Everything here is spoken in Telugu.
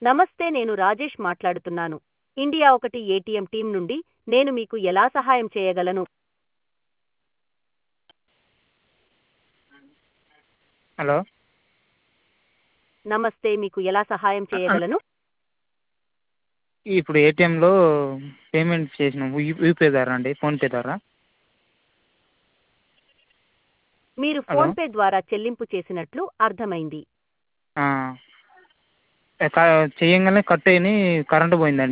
నమస్తే నేను రాజేష్ మాట్లాడుతున్నాను ఇండియా ఒకటి ఏటీఎం టీం నుండి నేను మీకు ఎలా సహాయం చేయగలను హలో నమస్తే మీకు ఎలా సహాయం చేయగలను ఇప్పుడు ఏటీఎంలో పేమెంట్ చేసినాం యూ- యూపీఐ ద్వారా అండి ఫోన్పే ద్వారా మీరు హలో. ఫోన్పే ద్వారా చెల్లింపు చేసినట్లు అర్థమైంది ఆ, క- చేయంగానే కట్ అయ్యి కరెంటు పోయిందండి